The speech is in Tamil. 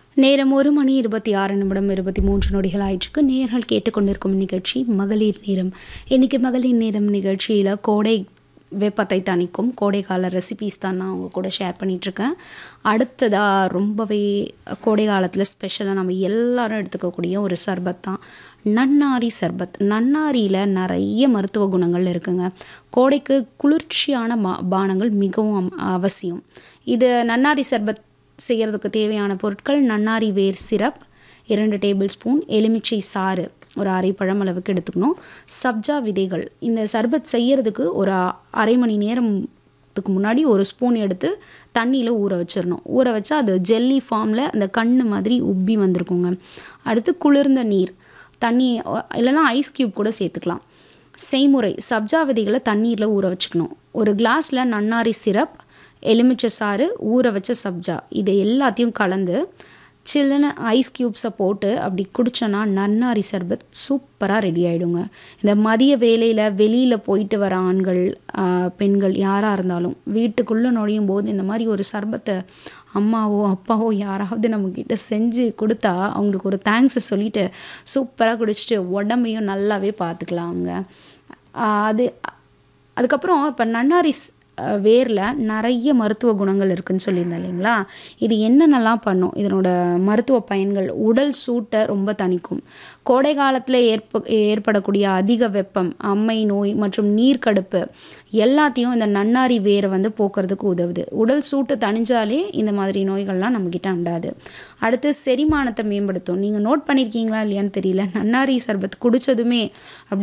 நேரம் ஒரு மணி இருபத்தி ஆறு நிமிடம் இருபத்தி மூன்று நொடிகள் ஆயிற்றுக்கு நேர்கள் கேட்டுக்கொண்டிருக்கும் நிகழ்ச்சி மகளிர் நேரம் இன்னைக்கு மகளிர் நேரம் நிகழ்ச்சியில் கோடை வெப்பத்தை தணிக்கும் கோடைக்கால ரெசிபீஸ் தான் நான் உங்கள் கூட ஷேர் பண்ணிகிட்ருக்கேன் அடுத்ததாக ரொம்பவே கோடை காலத்தில் ஸ்பெஷலாக நம்ம எல்லாரும் எடுத்துக்கக்கூடிய ஒரு சர்பத் தான் நன்னாரி சர்பத் நன்னாரியில் நிறைய மருத்துவ குணங்கள் இருக்குங்க கோடைக்கு குளிர்ச்சியான மா பானங்கள் மிகவும் அம்- அவசியம் இது நன்னாரி சர்பத் செய்கிறதுக்கு தேவையான பொருட்கள் நன்னாரி வேர் சிரப் இரண்டு டேபிள் ஸ்பூன் எலுமிச்சை சாறு ஒரு அரை பழம் அளவுக்கு எடுத்துக்கணும் சப்ஜா விதைகள் இந்த சர்பத் செய்யறதுக்கு ஒரு அ- அரை மணி நேரத்துக்கு முன்னாடி ஒரு ஸ்பூன் எடுத்து தண்ணியில் ஊற வச்சிடணும் ஊற வச்சா அது ஜெல்லி ஃபார்மில் அந்த கண்ணு மாதிரி உப்பி வந்திருக்குங்க அடுத்து குளிர்ந்த நீர் தண்ணி அ- இல்லைன்னா ஐஸ் க்யூப் கூட சேர்த்துக்கலாம் செய்முறை சப்ஜா விதைகளை தண்ணீரில் ஊற வச்சுக்கணும் ஒரு கிளாஸில் நன்னாரி சிரப் எலுமிச்சை சாறு ஊற வச்ச சப்ஜா இதை எல்லாத்தையும் கலந்து சில்லுன்னு ஐஸ் க்யூப்ஸை போட்டு அப்படி குடிச்சோன்னா நன்னாரி சர்பத் சூப்பராக ரெடி ஆகிடுங்க இந்த மதிய வேலையில் வெளியில் போயிட்டு வர ஆண்கள் ஆஹ், பெண்கள் யாராக இருந்தாலும் வீட்டுக்குள்ளே நுழையும் போது இந்த மாதிரி ஒரு சர்பத்தை அம்மாவோ அப்பாவோ யாராவது நம்மக்கிட்ட செஞ்சு கொடுத்தா அவங்களுக்கு ஒரு தேங்க்ஸை சொல்லிட்டு சூப்பராக குடிச்சிட்டு உடம்பையும் நல்லாவே பார்த்துக்கலாங்க ஆஹ், அது அதுக்கப்புறம் இப்போ நன்னாரி ஸ்- அஹ் வேரில் நிறைய மருத்துவ குணங்கள் இருக்குன்னு சொல்லியிருந்தேன் இல்லைங்களா இது என்னென்னலாம் பண்ணும் இதனோட மருத்துவ பயன்கள் உடல் சூட்டை ரொம்ப தணிக்கும் கோடை காலத்தில் ஏற்ப ஏற்படக்கூடிய அதிக வெப்பம் அம்மை நோய் மற்றும் நீர்க்கடுப்பு எல்லாத்தையும் இந்த நன்னாரி வேரை வந்து போக்குறதுக்கு உதவுது உடல் சூட்டு தணிஞ்சாலே இந்த மாதிரி நோய்கள்லாம் நம்மக்கிட்ட அண்டாது அடுத்து செரிமானத்தை மேம்படுத்தும் நீங்கள் நோட் பண்ணியிருக்கீங்களா இல்லையான்னு தெரியல நன்னாரி சர்பத் குடித்ததுமே அப்படி